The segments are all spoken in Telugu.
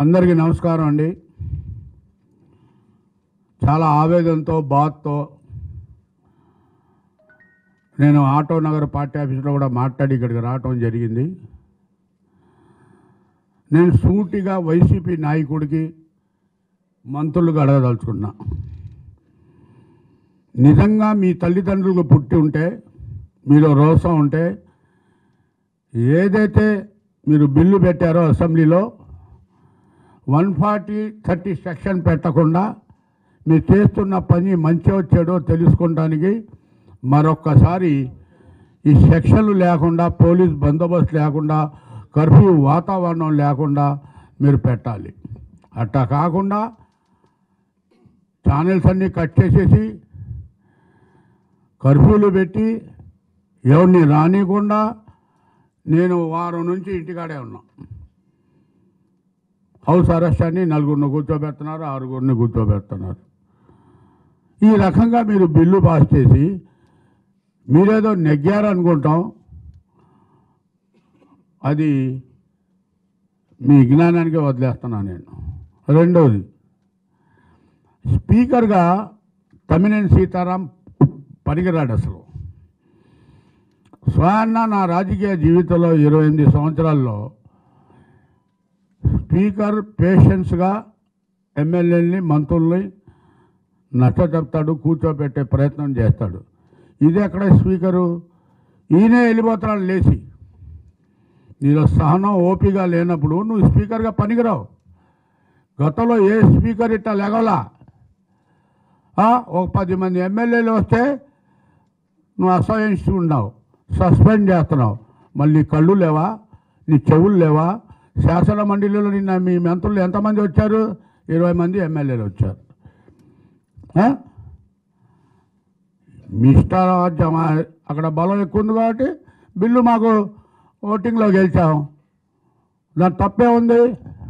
అందరికీ నమస్కారం అండి చాలా ఆవేదనతో బాధతో నేను ఆటో నగర్ పార్టీ ఆఫీసులో కూడా మాట్లాడి ఇక్కడికి రావటం జరిగింది నేను సూటిగా వైసీపీ నాయకుడికి మంత్రులకు అడగదలుచుకున్నా నిజంగా మీ తల్లిదండ్రులకు పుట్టి ఉంటే మీలో రోసం ఉంటే ఏదైతే మీరు బిల్లు పెట్టారో అసెంబ్లీలో వన్ ఫార్టీ థర్టీ సెక్షన్ పెట్టకుండా మీరు చేస్తున్న పని మంచో చెడో తెలుసుకోవడానికి మరొక్కసారి ఈ సెక్షన్లు లేకుండా పోలీస్ బందోబస్తు లేకుండా కర్ఫ్యూ వాతావరణం లేకుండా మీరు పెట్టాలి అట్టా కాకుండా ఛానల్స్ అన్నీ కట్ చేసేసి కర్ఫ్యూలు పెట్టి ఎవరిని రానియకుండా నేను వారం నుంచి ఇంటికాడే ఉన్నా హౌస్ అరెస్ట్ అని నలుగురిని కూర్చోబెడుతున్నారు ఆరుగురిని కూర్చోబెడుతున్నారు ఈ రకంగా మీరు బిల్లు పాస్ చేసి మీరేదో నెగ్గారనుకుంటాం అది మీ జ్ఞానానికి వదిలేస్తున్నాను నేను రెండవది స్పీకర్గా తమ్మినేని సీతారాం పనికిరాడు అసలు స్వయాన్న నా రాజకీయ జీవితంలో ఇరవై ఎనిమిది సంవత్సరాల్లో స్పీకర్ పేషెన్స్గా ఎమ్మెల్యేలని మంత్రుల్ని నచ్చ చెప్తాడు కూర్చోబెట్టే ప్రయత్నం చేస్తాడు ఇది ఎక్కడ స్పీకరు ఈయనే వెళ్ళిపోతున్నాడు లేచి నీలో సహనం ఓపిక లేనప్పుడు నువ్వు స్పీకర్గా పనికిరావు గతంలో ఏ స్పీకర్ ఇట్టా లేగవలా ఆ, ఒక పది మంది ఎమ్మెల్యేలు వస్తే నువ్వు అసహించుకున్నావు ఉన్నావు సస్పెండ్ చేస్తున్నావు మళ్ళీ కళ్ళు లేవా నీ చెవులు లేవా శాసన మండలిలో నిన్న మీ మంత్రులు ఎంతమంది వచ్చారు ఇరవై మంది ఎమ్మెల్యేలు వచ్చారు ఆ? మీ ఇష్టారాజ్యం ఆ- అక్కడ బలం ఎక్కువ ఉంది కాబట్టి బిల్లు మాకు ఓటింగ్లో గెలిచాం దాని తప్పే ఉంది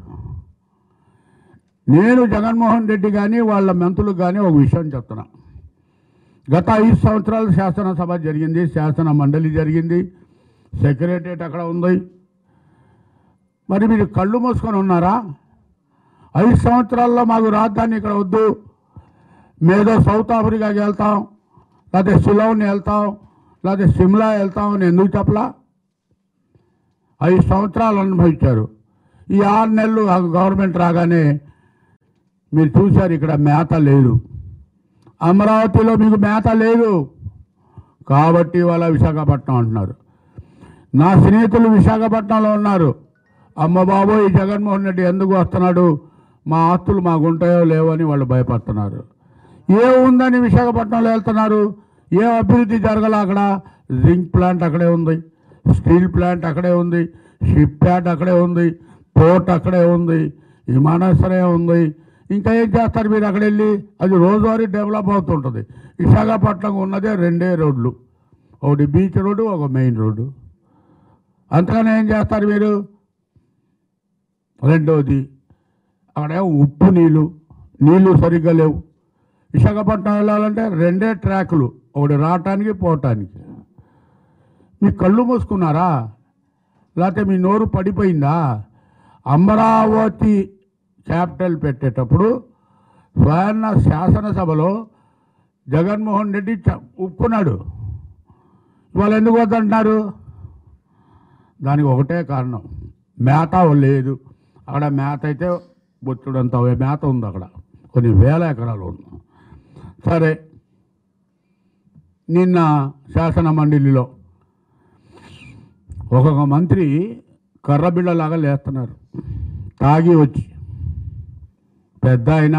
నేను జగన్మోహన్ రెడ్డి కానీ వాళ్ళ మంత్రులకు కానీ ఒక విషయం చెప్తున్నా గత ఐదు సంవత్సరాలు శాసనసభ జరిగింది శాసన మండలి జరిగింది సెక్రటరియట్ అక్కడ ఉంది మరి మీరు కళ్ళు మూసుకొని ఉన్నారా ఐదు సంవత్సరాల్లో మాకు రాజధాని ఇక్కడ వద్దు మేదో సౌత్ ఆఫ్రికాకి వెళ్తాం లేకపోతే సిలోన్ వెళ్తాం లేకపోతే సిమ్లా వెళ్తాం అని ఎందుకు చెప్పలా ఐదు సంవత్సరాలు అనుభవించారు ఈ ఆరు నెలలు ఆ గవర్నమెంట్ రాగానే మీరు చూశారు ఇక్కడ మేత లేదు అమరావతిలో మీకు మేత లేదు కాబట్టి వాళ్ళ విశాఖపట్నం అంటున్నారు నా స్నేహితులు విశాఖపట్నంలో ఉన్నారు అమ్మ బాబోయ్ ఈ జగన్మోహన్ రెడ్డి ఎందుకు వస్తున్నాడు మా ఆస్తులు మాకు ఉంటాయో లేవో అని వాళ్ళు భయపడుతున్నారు ఏ ఉందని విశాఖపట్నంలో వెళ్తున్నారు ఏ అభివృద్ధి జరగల అక్కడ జింక్ ప్లాంట్ అక్కడే ఉంది స్టీల్ ప్లాంట్ అక్కడే ఉంది షిప్ యార్డ్ అక్కడే ఉంది పోర్ట్ అక్కడే ఉంది విమానాశ్రయం ఉంది ఇంకా ఏం చేస్తారు మీరు అక్కడ వెళ్ళి అది రోజువారీ డెవలప్ అవుతుంటుంది విశాఖపట్నం ఉన్నదే రెండే రోడ్లు ఒకటి బీచ్ రోడ్డు ఒక మెయిన్ రోడ్డు అంతగానే ఏం చేస్తారు మీరు రెండవది అక్కడ ఉప్పు నీళ్ళు నీళ్లు సరిగ్గా లేవు విశాఖపట్నం వెళ్ళాలంటే రెండే ట్రాకులు ఒకటి రావటానికి పోవటానికి మీ కళ్ళు మూసుకున్నారా లేకపోతే మీ నోరు పడిపోయిందా అమరావతి క్యాపిటల్ పెట్టేటప్పుడు స్వయాన్న శాసనసభలో జగన్మోహన్ రెడ్డి చ- ఒప్పుకున్నాడు ఇవాళ ఎందుకు వద్దంటున్నారు దానికి ఒకటే కారణం మేత లేదు అక్కడ మేత అయితే బొచ్చుడంత మేత ఉంది అక్కడ కొన్ని వేల ఎకరాలు ఉంది సరే నిన్న శాసన మండలిలో ఒక్కొక్క మంత్రి కర్రబిళ్ళలాగా లేస్తున్నారు తాగి వచ్చి పెద్ద ఆయన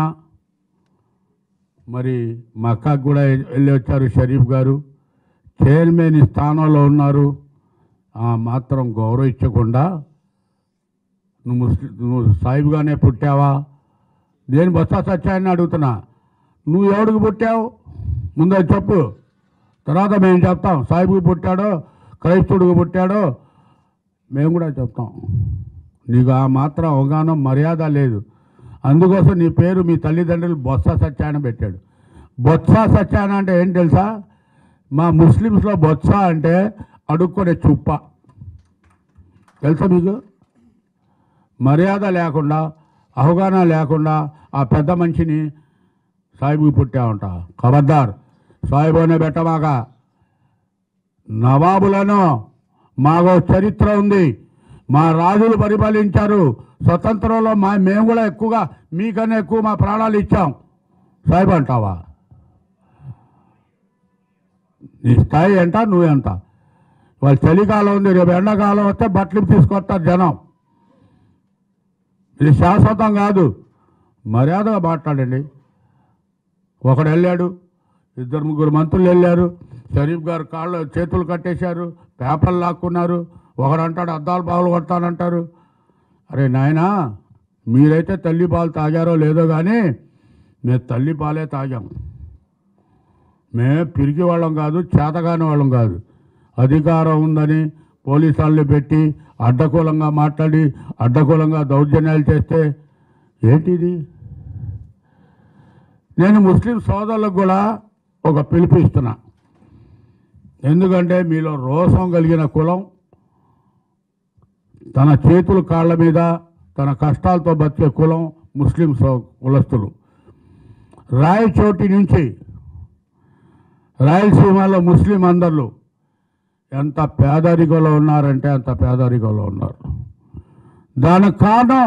మరి మక్కాకు కూడా వెళ్ళి వచ్చారు షరీఫ్ గారు చైర్మన్ స్థానంలో ఉన్నారు ఆ మాత్రం గౌరవించకుండా నువ్వు ముస్లిం నువ్వు సాయిబుగానే పుట్టావా నేను బస్తా సత్యాన్ని అడుగుతున్నా నువ్వు ఎవడికి పుట్టావు ముందు అది చెప్పు తర్వాత మేము చెప్తాం సాయిబుకి పుట్టాడో క్రైస్తవుడికి పుట్టాడో మేము కూడా చెప్తాం నీకు ఆ మాత్రం అవగాహన మర్యాద లేదు అందుకోసం నీ పేరు మీ తల్లిదండ్రులు బొత్స సత్యాన పెట్టాడు బొత్స సత్యాన అంటే ఏం తెలుసా మా ముస్లిమ్స్లో బొత్స అంటే అడుక్కునే చుప్ప తెలుసా మీకు మర్యాద లేకుండా అవగాహన లేకుండా ఆ పెద్ద మనిషిని సాయిబుకి పుట్టామంట ఖబర్దార్ సాయిబోనే పెట్టమాక నవాబులను మాకు చరిత్ర ఉంది మా రాజులు పరిపాలించారు స్వతంత్రంలో మా మేము కూడా ఎక్కువగా మీకన్నా ఎక్కువ మా ప్రాణాలు ఇచ్చాం సాయిబు అంటావా నీ స్థాయి ఎంత నువ్వెంత వాళ్ళు చలికాలం ఉంది రేపు ఎండాకాలం వస్తే బట్టలు తీసుకొస్తారు జనం ఇది శాశ్వతం కాదు మర్యాదగా మాట్లాడండి ఒకడు వెళ్ళాడు ఇద్దరు ముగ్గురు మంత్రులు వెళ్ళారు షరీఫ్ గారు కాళ్ళు చేతులు కట్టేశారు పేపర్లు లాక్కున్నారు ఒకడు అంటాడు అద్దాలు పావులు కొడతానంటారు అరే నాయనా మీరైతే తల్లి పాలు తాగారో లేదో కానీ మేము తల్లి పాలే తాగాం మేము పిరికి వాళ్ళం కాదు చేతగాని వాళ్ళం కాదు అధికారం ఉందని పోలీసు వాళ్ళని పెట్టి అడ్డకూలంగా మాట్లాడి అడ్డకూలంగా దౌర్జన్యాలు చేస్తే ఏంటిది నేను ముస్లిం సోదరులకు కూడా ఒక పిలుపు ఇస్తున్నా ఎందుకంటే మీలో రోషం కలిగిన కులం తన చేతుల కాళ్ళ మీద తన కష్టాలతో బతికే కులం ముస్లిం సో కులస్తులు రాయచోటి నుంచి రాయలసీమలో ముస్లిం అందరు ఎంత పేదరికంలో ఉన్నారంటే అంత పేదరికంలో ఉన్నారు దానికి కారణం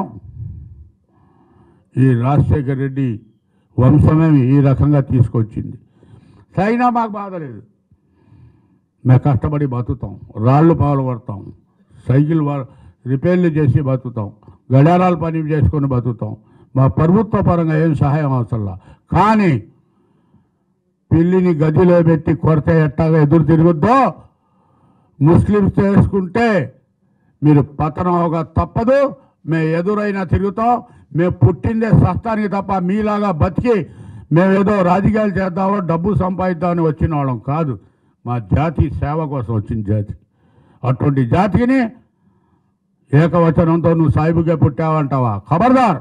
ఈ రాజశేఖర్ రెడ్డి వంశమే ఈ రకంగా తీసుకొచ్చింది చైనా మాకు బాధ లేదు మేము కష్టపడి బతుకుతాం రాళ్ళు పాలు పడతాం సైకిల్ వా- రిపేర్లు చేసి బతుకుతాం గడియారాలు పని చేసుకొని బతుకుతాం మా ప్రభుత్వ పరంగా ఏం సహాయం అవసరంలా కానీ పిల్లిని గదిలో పెట్టి కొరత ఎట్టాగా ఎదురు తిరుగుద్దో ముస్లిమ్స్ చేసుకుంటే మీరు పతనం అవగా తప్పదు మేము ఎదురైనా తిరుగుతాం మేము పుట్టిందే సస్తానికి తప్ప మీలాగా బతికి మేము ఏదో రాజకీయాలు చేద్దామో డబ్బు సంపాదిద్దామని వచ్చిన వాళ్ళం కాదు మా జాతి సేవ కోసం వచ్చిన జాతి అటువంటి జాతిని ఏకవచనంతో నువ్వు సాయిబుగా పుట్టావంటావా ఖబర్దార్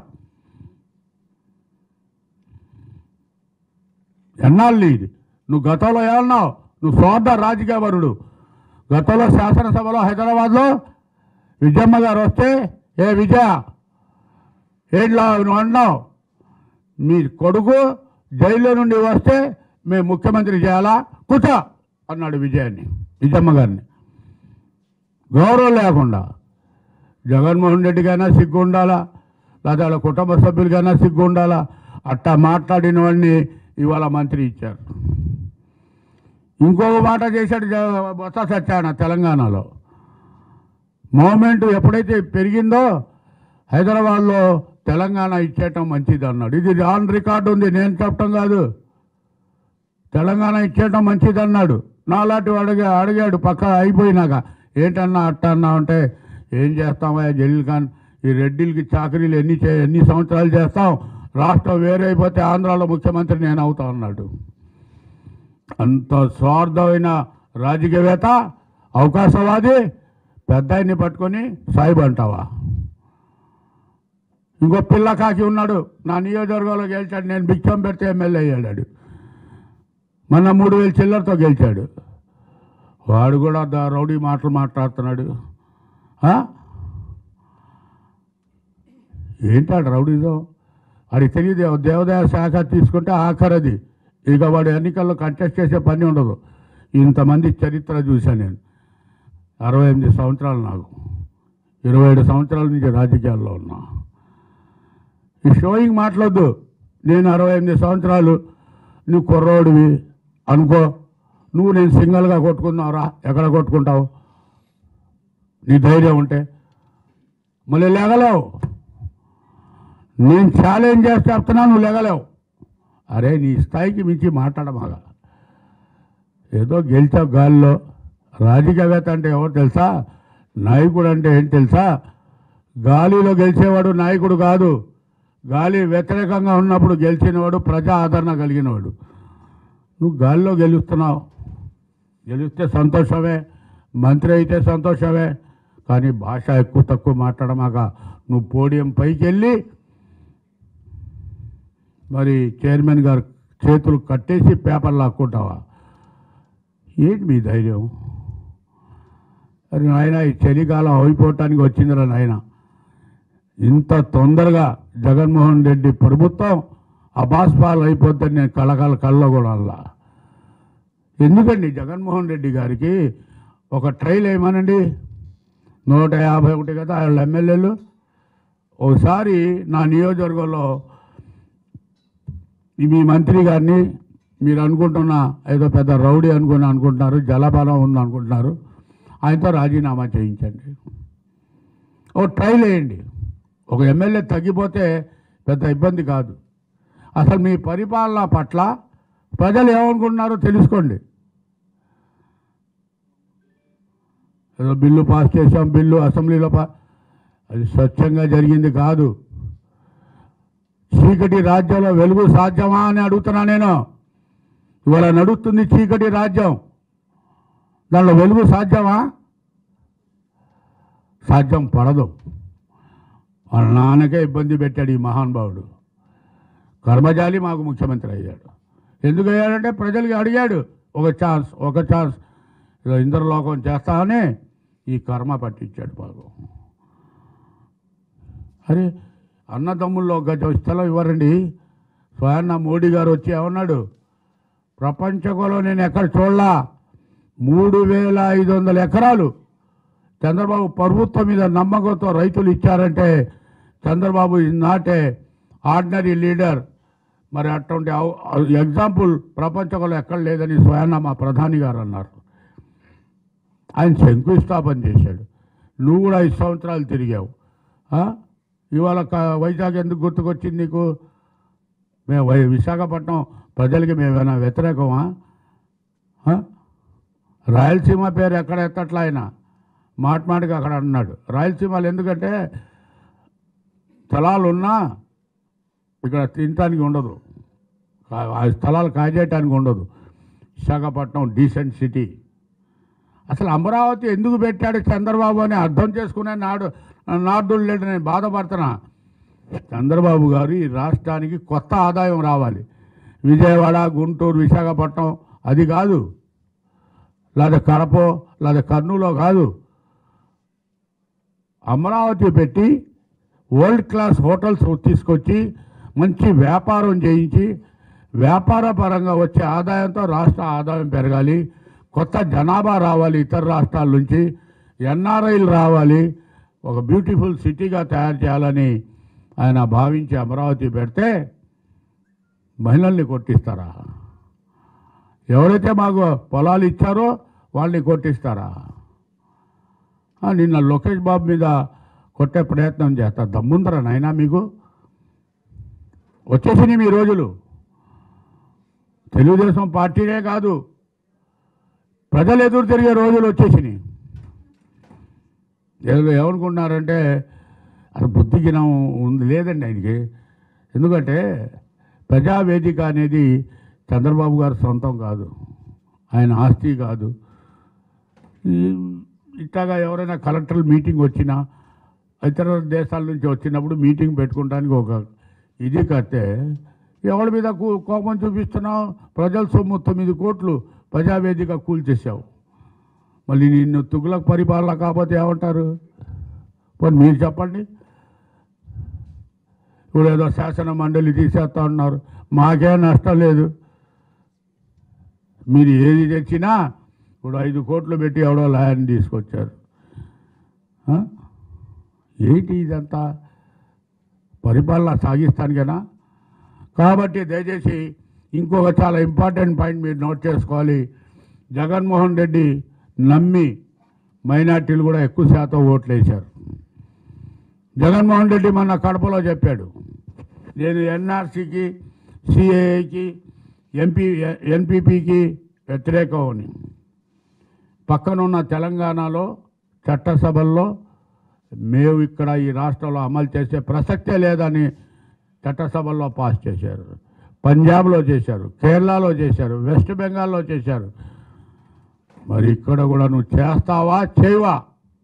ఎన్నాళ్ళు ఇది నువ్వు గతంలో ఏమన్నావు నువ్వు స్వార్థ రాజకీయ వరుడు గతంలో శాసనసభలో హైదరాబాద్లో విజయమ్మ గారు వస్తే ఏ విజయ ఏంట్లో నువ్వు అన్నావు మీ కొడుకు జైల్లో నుండి వస్తే మేము ముఖ్యమంత్రి చేయాలా కూర్చో అన్నాడు విజయాన్ని విజయమ్మ గారిని గౌరవం లేకుండా జగన్మోహన్ రెడ్డికైనా సిగ్గు ఉండాలా లేదా వాళ్ళ కుటుంబ సభ్యులకైనా సిగ్గు ఉండాలా అట్టా మాట్లాడిన వాడిని ఇవాళ మంత్రి ఇచ్చారు ఇంకొక మాట చేశాడు జ- బొత్స సత్యాన తెలంగాణలో మూమెంట్ ఎప్పుడైతే పెరిగిందో హైదరాబాద్లో తెలంగాణ ఇచ్చేయటం మంచిది అన్నాడు ఇది ఆన్ రికార్డు ఉంది నేను చెప్పటం కాదు తెలంగాణ ఇచ్చేయటం మంచిది అన్నాడు నాలాంటి అడిగా అడిగాడు పక్క అయిపోయినాక ఏంటన్నా అట్ట అన్నా అంటే ఏం చేస్తామా జలీల్ ఖాన్ ఈ రెడ్డిలకి చాకరీలు ఎన్ని చే ఎన్ని సంవత్సరాలు చేస్తాం రాష్ట్రం వేరే అయిపోతే ఆంధ్రాలో ముఖ్యమంత్రి నేను అవుతా అన్నాడు అంత స్వార్థమైన రాజకీయవేత్త అవకాశవాది పెద్ద ఆయన్ని పట్టుకొని సాయిబు అంటావా ఇంకో పిల్ల కాకి ఉన్నాడు నా నియోజకవర్గంలో గెలిచాడు నేను బిచ్చం పెడితే ఎమ్మెల్యే అయ్యాడు మొన్న మూడు వేలు చిల్లరతో గెలిచాడు వాడు కూడా దా- రౌడీ మాటలు మాట్లాడుతున్నాడు ఆ? ఏంటాడు రౌడీదో వాడికి తెలియదు దేవాదాయ శాఖ తీసుకుంటే ఆఖరది ఇక వాడు ఎన్నికల్లో కంటెస్ట్ చేసే పని ఉండదు ఇంతమంది చరిత్ర చూశాను నేను అరవై ఎనిమిది సంవత్సరాలు నాకు ఇరవై ఏడు సంవత్సరాల నుంచి రాజకీయాల్లో ఉన్నా ఈ షోయింగ్ మాట్లాడద్దు నేను అరవై ఎనిమిది సంవత్సరాలు నువ్వు కుర్రోడివి అనుకో నువ్వు నేను సింగల్గా కొట్టుకున్నావురా ఎక్కడ కొట్టుకుంటావు నీ ధైర్యం ఉంటే మళ్ళీ లేగలేవు నేను ఛాలెంజ్ చేసి చెప్తున్నా నువ్వు లేగలేవు అరే నీ స్థాయికి మించి మాట్లాడమాగా ఏదో గెలిచావు గాలిలో రాజకీయవేత్త అంటే ఎవరు తెలుసా నాయకుడు అంటే ఏంటి తెలుసా గాలిలో గెలిచేవాడు నాయకుడు కాదు గాలి వ్యతిరేకంగా ఉన్నప్పుడు గెలిచినవాడు ప్రజా ఆదరణ కలిగినవాడు నువ్వు గాలిలో గెలుస్తున్నావు గెలిస్తే సంతోషమే మంత్రి అయితే సంతోషమే కానీ భాష ఎక్కువ తక్కువ మాట్లాడమాక నువ్వు పోడియం పైకి వెళ్ళి మరి చైర్మన్ గారు చేతులు కట్టేసి పేపర్ లాక్కుంటావా ఏంటి మీ ధైర్యం అరే నాయన ఈ చలికాలం అయిపోవటానికి వచ్చిందిరా నాయన ఇంత తొందరగా జగన్మోహన్ రెడ్డి ప్రభుత్వం అబాస్పాలు అయిపోద్దని నేను కళకళ కళ్ళ కూడా అల్లా ఎందుకండి జగన్మోహన్ రెడ్డి గారికి ఒక ట్రైల్ ఏమనండి నూట యాభై ఒకటి కదా వాళ్ళ ఎమ్మెల్యేలు ఒకసారి నా నియోజకవర్గంలో ఈ మీ మంత్రి గారిని మీరు అనుకుంటున్న ఏదో పెద్ద రౌడీ అనుకుని అనుకుంటున్నారు జలబలం ఉంది అనుకుంటున్నారు ఆయనతో రాజీనామా చేయించండి ఓ ట్రైల్ వేయండి ఒక ఎమ్మెల్యే తగ్గిపోతే పెద్ద ఇబ్బంది కాదు అసలు మీ పరిపాలన పట్ల ప్రజలు ఏమనుకుంటున్నారో తెలుసుకోండి ఏదో బిల్లు పాస్ చేసాం బిల్లు అసెంబ్లీలో పా అది స్వచ్ఛంగా జరిగింది కాదు చీకటి రాజ్యంలో వెలుగు సాధ్యమా అని అడుగుతున్నా నేను ఇవాళ నడుస్తుంది చీకటి రాజ్యం దానిలో వెలుగు సాధ్యమా సాధ్యం పడదు వాళ్ళ నాన్నకే ఇబ్బంది పెట్టాడు ఈ మహానుభావుడు కర్మజాలి మాకు ముఖ్యమంత్రి అయ్యాడు ఎందుకు అయ్యాడంటే ప్రజలకి అడిగాడు ఒక ఛాన్స్ ఒక ఛాన్స్ ఏదో ఇంద్రలోకం చేస్తామని ఈ కర్మ పట్టించాడు మాకు అరే అన్నదమ్ముల్లో గజ స్థలం ఇవ్వరండి స్వయాన్న మోడీ గారు వచ్చి ఏమన్నాడు ప్రపంచంలో నేను ఎక్కడ చూడలా మూడు వేల ఐదు వందల ఎకరాలు చంద్రబాబు ప్రభుత్వం మీద నమ్మకంతో రైతులు ఇచ్చారంటే Chandrababu is not a ordinary leader మరి అటువంటి ఎగ్జాంపుల్ ప్రపంచంలో ఎక్కడ లేదని స్వయాన మా ప్రధాని గారు అన్నారు ఆయన శంకుస్థాపన చేశాడు నువ్వు కూడా ఐదు సంవత్సరాలు తిరిగావు ఆ? ఇవాళ క- వైజాగ్ ఎందుకు గుర్తుకొచ్చింది నీకు మేము వై- విశాఖపట్నం ప్రజలకి మేమేమైనా వ్యతిరేకమా ఆ? రాయలసీమ పేరు ఎక్కడ ఎత్తట్లా ఆయన మాట మాటకి అక్కడ అన్నాడు రాయలసీమలు ఎందుకంటే స్థలాలు ఉన్నా ఇక్కడ తినటానికి ఉండదు కా- ఆ స్థలాలు కాజేయటానికి ఉండదు విశాఖపట్నం డీసెంట్ సిటీ అసలు అమరావతి ఎందుకు పెట్టాడు చంద్రబాబు అని అర్థం చేసుకునే నాడు నార్దులు లేడు నేను బాధపడుతున్నా చంద్రబాబు గారు ఈ రాష్ట్రానికి కొత్త ఆదాయం రావాలి విజయవాడ గుంటూరు విశాఖపట్నం అది కాదు లేదా కడపో లేదా కర్నూలో కాదు అమరావతి పెట్టి వరల్డ్ క్లాస్ హోటల్స్ తీసుకొచ్చి మంచి వ్యాపారం చేయించి వ్యాపార పరంగా వచ్చే ఆదాయంతో రాష్ట్ర ఆదాయం పెరగాలి కొత్త జనాభా రావాలి ఇతర రాష్ట్రాల నుంచి ఎన్ఆర్ఐలు రావాలి ఒక బ్యూటిఫుల్ సిటీగా తయారు చేయాలని ఆయన భావించి అమరావతి పెడితే మహిళల్ని కొట్టిస్తారా ఎవరైతే మాకు పొలాలు ఇచ్చారో వాళ్ళని కొట్టిస్తారా ఆ, నిన్న లోకేష్ బాబు మీద కొట్టే ప్రయత్నం చేస్తా దమ్ముందరా నాయనా మీకు వచ్చేసినాయి మీ రోజులు తెలుగుదేశం పార్టీనే కాదు ప్రజలు ఎదురు తిరిగే రోజులు వచ్చేసినాయి ఏదో ఏమనుకుంటున్నారంటే అసలు బుద్ధిగినం ఉంది లేదండి ఆయనకి ఎందుకంటే ప్రజావేదిక అనేది చంద్రబాబు గారి సొంతం కాదు ఆయన ఆస్తి కాదు ఈ- ఇట్లాగా ఎవరైనా కలెక్టర్ మీటింగ్ వచ్చినా ఇతర దేశాల నుంచి వచ్చినప్పుడు మీటింగ్ పెట్టుకోవడానికి ఒక ఇది కడితే ఎవరి మీద కూ- కోపం చూపిస్తున్నావు ప్రజల సొమ్ము తొమ్మిది కోట్లు ప్రజావేదిక కూల్చేసావు మళ్ళీ నిన్ను తుగులకు పరిపాలన కాకపోతే ఏమంటారు పోనీ మీరు చెప్పండి ఇప్పుడు ఏదో శాసన మండలి తీసేస్తా ఉన్నారు మాకే నష్టం లేదు మీరు ఏది తెచ్చినా ఇప్పుడు ఐదు కోట్లు పెట్టి ఎవడో లాయర్ని తీసుకొచ్చారు ఆ? ఏంటి ఇదంతా పరిపాలన సాగిస్తానికేనా కాబట్టి దయచేసి ఇంకొక చాలా ఇంపార్టెంట్ పాయింట్ మీరు నోట్ చేసుకోవాలి జగన్మోహన్ రెడ్డి నమ్మి మైనార్టీలు కూడా ఎక్కువ శాతం ఓట్లు వేశారు జగన్మోహన్ రెడ్డి మొన్న కడపలో చెప్పాడు నేను ఎన్ఆర్సీకి సిఏఏకి ఎంపీ ఎన్పిపికి వ్యతిరేకం అని పక్కనున్న తెలంగాణలో చట్టసభల్లో మేము ఇక్కడ ఈ రాష్ట్రంలో అమలు చేసే ప్రసక్తే లేదని చట్టసభల్లో పాస్ చేశారు పంజాబ్లో చేశారు కేరళలో చేశారు వెస్ట్ బెంగాల్లో చేశారు మరి ఇక్కడ కూడా నువ్వు చేస్తావా చేయవా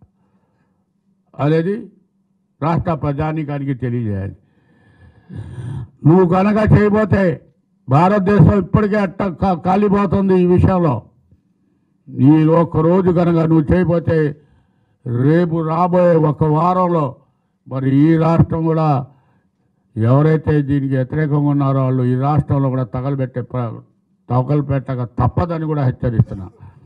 అనేది రాష్ట్ర ప్రజానీకానికి తెలియజేయాలి నువ్వు కనుక చేయబోతే భారతదేశం ఇప్పటికే అట్ట కా- కాలిపోతుంది ఈ విషయంలో ఈ ఒక్క రోజు కనుక నువ్వు చేయబోతే రేపు రాబోయే ఒక వారంలో మరి ఈ రాష్ట్రం కూడా ఎవరైతే దీనికి వ్యతిరేకంగా ఉన్నారో వాళ్ళు ఈ రాష్ట్రంలో కూడా తగలబెట్టే ప్ర- తగలబెట్టక తప్పదని కూడా హెచ్చరిస్తున్నా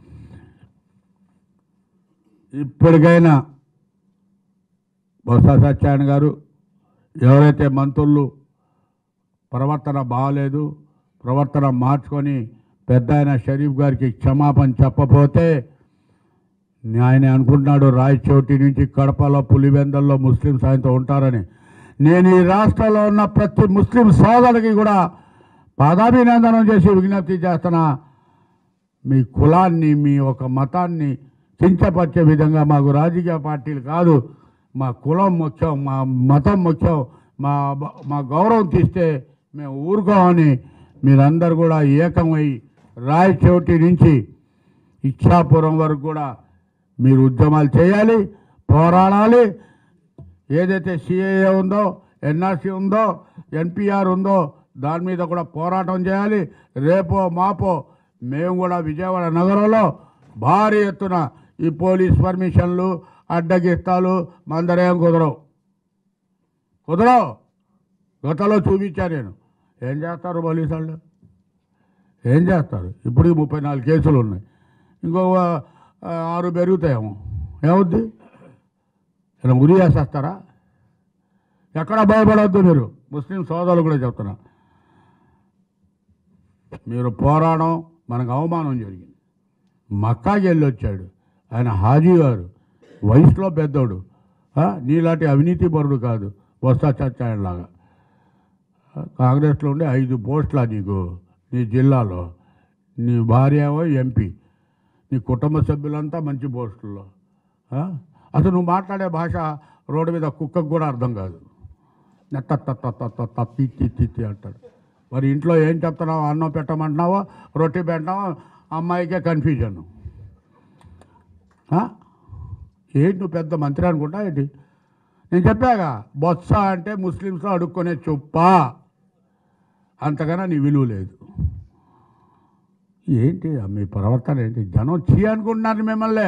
ఇప్పటికైనా బొత్స సత్యనారాయణ గారు ఎవరైతే మంత్రులు ప్రవర్తన బాగాలేదు ప్రవర్తన మార్చుకొని పెద్ద ఆయన షరీఫ్ గారికి క్షమాపణ చెప్పపోతే ఆయన అనుకుంటున్నాడు రాయచోటి నుంచి కడపలో పులివెందల్లో ముస్లిం సాయంతో ఉంటారని నేను ఈ రాష్ట్రంలో ఉన్న ప్రతి ముస్లిం సోదరుడికి కూడా పాదాభినందనం చేసి విజ్ఞప్తి చేస్తున్నా మీ కులాన్ని మీ ఒక మతాన్ని కించపరిచే విధంగా మాకు రాజకీయ పార్టీలు కాదు మా కులం ముఖ్యం మా మతం ముఖ్యం మా మా గౌరవం తీస్తే మేము ఊరుకోమని మీరందరూ కూడా ఏకమై రాయచోటి నుంచి ఇచ్చాపురం వరకు కూడా మీరు ఉద్యమాలు చేయాలి పోరాడాలి ఏదైతే సిఏఏ ఉందో ఎన్ఆర్సీ ఉందో ఎన్పిఆర్ ఉందో దాని మీద కూడా పోరాటం చేయాలి రేపో మాపో మేము కూడా విజయవాడ నగరంలో భారీ ఎత్తున ఈ పోలీస్ పర్మిషన్లు అడ్డగిస్తాలు మందరేం కుదరవు కుదరవు గతంలో చూపించా నేను ఏం చేస్తారు పోలీసు వాళ్ళు ఏం చేస్తారు ఇప్పుడు ముప్పై నాలుగు కేసులు ఉన్నాయి ఇంకో ఆ, ఆరు పెరుగుతాయేమో ఏమవుద్ది ఇలా ఉరి వేసేస్తారా ఎక్కడ భయపడవద్దు మీరు ముస్లిం సోదరులు కూడా చెప్తున్నా మీరు పోరాడడం మనకు అవమానం జరిగింది మక్కాకి వెళ్ళి వచ్చాడు ఆయన హాజీ గారు వయసులో పెద్దోడు ఆ, నీలాంటి అవినీతి పరుడు కాదు వస్తా చచ్చాయలాగా కాంగ్రెస్లో ఉండే ఐదు పోస్టులా నీకు నీ జిల్లాలో నీ భార్య ఏమో ఎంపీ నీ కుటుంబ సభ్యులంతా మంచి పోస్టుల్లో ఆ? అసలు నువ్వు మాట్లాడే భాష రోడ్డు మీద కుక్కకు కూడా అర్థం కాదు నెత్త తత్త తత్త తత్తి తిత్తి అంటాడు మరి ఇంట్లో ఏం చెప్తున్నావు అన్నం పెట్టమంటున్నావో రొట్టె పెట్టినావో అమ్మాయికే కన్ఫ్యూజన్ ఏంటి నువ్వు పెద్ద మంత్రి అనుకుంటా ఏంటి నేను చెప్పాగా బొత్స అంటే ముస్లిమ్స్లో అడుక్కునే చుప్ప అంతకన్నా నీ విలువ లేదు ఏంటి ఆ మీ ప్రవర్తన ఏంటి జనం చీ అనుకుంటున్నారు మిమ్మల్ని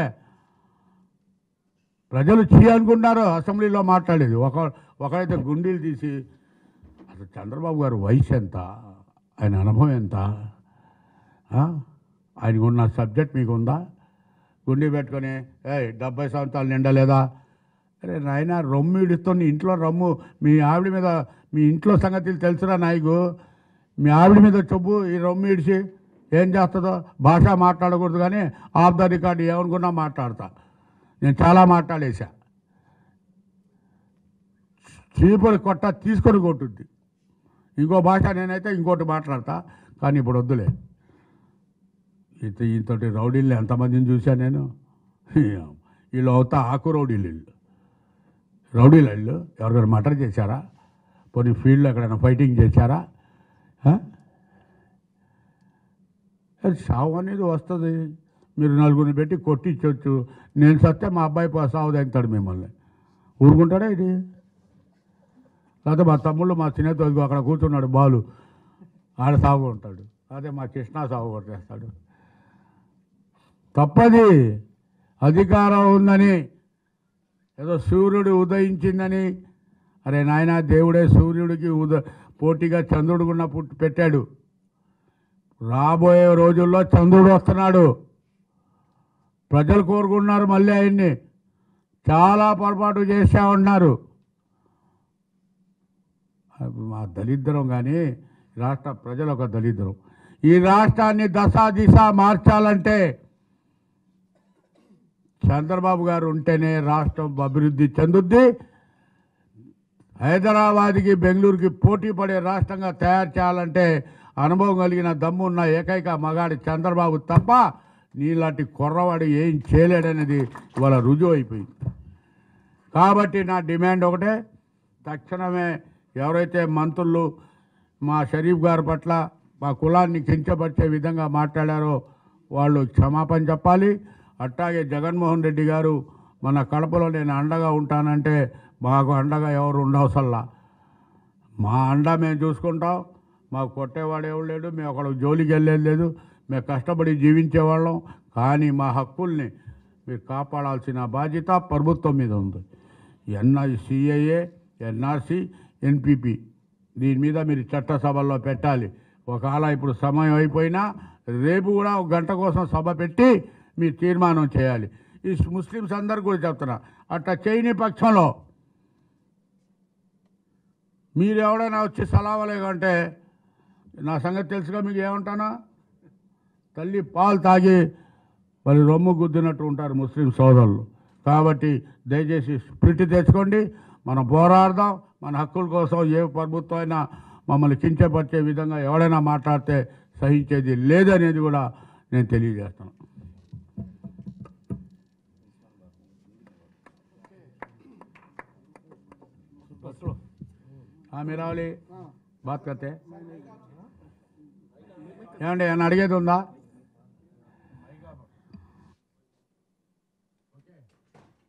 ప్రజలు చీ అనుకుంటున్నారు అసెంబ్లీలో మాట్లాడేది ఒక ఒకరైతే గుండీలు తీసి అసలు చంద్రబాబు గారు వయసు ఎంత ఆయన అనుభవం ఎంత ఆ? ఆయనకు ఉన్న సబ్జెక్ట్ మీకు ఉందా గుండీ పెట్టుకొని ఏ డెబ్బై సంవత్సరాలు నిండలేదా అరే నాయన రొమ్ము ఇడుతో నీ ఇంట్లో రమ్ము మీ ఆవిడ మీద మీ ఇంట్లో సంగతులు తెలుసురా నాయకు మీ ఆవిడ మీద చెప్పు ఈ రొమ్ము ఇడిచి ఏం చేస్తుందో భాష మాట్లాడకూడదు కానీ ఆఫ్ ద రికార్డ్ ఏమనుకున్నా మాట్లాడతా నేను చాలా మాట్లాడేశా చీపురు కొట్ట తీసుకొని కొట్టుద్ది ఇంకో భాష నేనైతే ఇంకోటి మాట్లాడతా కానీ ఇప్పుడు వద్దులే ఇంత ఇంతటి రౌడీలు ఎంతమందిని చూశాను నేను వీళ్ళు అవుతా ఆకు రౌడీలు వీళ్ళు రౌడీలు వీళ్ళు ఎవరికైనా మర్డర్ చేశారా పోనీ ఫీల్డ్లో ఎక్కడైనా ఫైటింగ్ చేశారా ఆ? అది సావు అనేది వస్తుంది మీరు నలుగురిని పెట్టి కొట్టించవచ్చు నేను సత్తే మా అబ్బాయి పో- సావు తెగుతాడు మిమ్మల్ని ఊరుకుంటాడా ఇది లేకపోతే మా తమ్ముళ్ళు మా స్నేహితుడు అక్కడ కూర్చున్నాడు బాలు ఆడ సాగు ఉంటాడు అదే మా కృష్ణ సాగు కొట్టేస్తాడు తప్పది అధికారం ఉందని ఏదో సూర్యుడు ఉదయించిందని అరే నాయన దేవుడే సూర్యుడికి ఉద పోటీగా చంద్రుడు కూడా పుట్టి పెట్టాడు రాబోయే రోజుల్లో చంద్రుడు వస్తున్నాడు ప్రజలు కోరుకుంటున్నారు మళ్ళీ ఆయన్ని చాలా పొరపాటు చేశా ఉన్నారు అది మా దరిద్రం కానీ రాష్ట్ర ప్రజలు ఒక దరిద్రం ఈ రాష్ట్రాన్ని దశ దిశ మార్చాలంటే చంద్రబాబు గారు ఉంటేనే రాష్ట్రం అభివృద్ధి చెందుద్ది హైదరాబాద్కి బెంగళూరుకి పోటీ పడే రాష్ట్రంగా తయారు చేయాలంటే అనుభవం కలిగిన దమ్మున్న ఏకైక మగాడి చంద్రబాబు తప్ప నీలాంటి కుర్రవాడు ఏం చేయలేడనేది ఇవాళ రుజువు అయిపోయింది కాబట్టి నా డిమాండ్ ఒకటే తక్షణమే ఎవరైతే మంత్రులు మా షరీఫ్ గారి పట్ల మా కులాన్ని కించపరిచే విధంగా మాట్లాడారో వాళ్ళు క్షమాపణ చెప్పాలి అట్లాగే జగన్మోహన్ రెడ్డి గారు మన కడపలో నేను అండగా ఉంటానంటే మాకు అండగా ఎవరు ఉండవసల్లా మా అండ మేము చూసుకుంటాం మాకు కొట్టేవాడు ఎవడు లేడు మేము అక్కడ జోలికి వెళ్ళేది లేదు మేము కష్టపడి జీవించేవాళ్ళం కానీ మా హక్కుల్ని మీరు కాపాడాల్సిన బాధ్యత ప్రభుత్వం మీద ఉంది ఎన్ఐ సిఐఏ ఎన్ఆర్సి ఎన్పిపి దీని మీద మీరు చట్టసభల్లో పెట్టాలి ఒకవేళ ఇప్పుడు సమయం అయిపోయినా రేపు కూడా ఒక గంట కోసం సభ పెట్టి మీరు తీర్మానం చేయాలి ఈ ముస్లిమ్స్ అందరు కూడా చెప్తున్నా అట్లా చేయని పక్షంలో మీరు ఎవడైనా వచ్చి సలావలేకంటే నా సంగతి తెలుసుగా మీకు ఏమంటానా తల్లి పాలు తాగి వాళ్ళు రొమ్ము గుద్దినట్టు ఉంటారు ముస్లిం సోదరులు కాబట్టి దయచేసి స్ప్రిట్ తెచ్చుకోండి మనం పోరాడదాం మన హక్కుల కోసం ఏ ప్రభుత్వం అయినా మమ్మల్ని కించపరిచే విధంగా ఎవడైనా మాట్లాడితే సహించేది లేదనేది కూడా నేను తెలియజేస్తాను हाँ मेरा वाली बात करते हैं ఏమండి ఏమన్నా అడిగేది ఉందా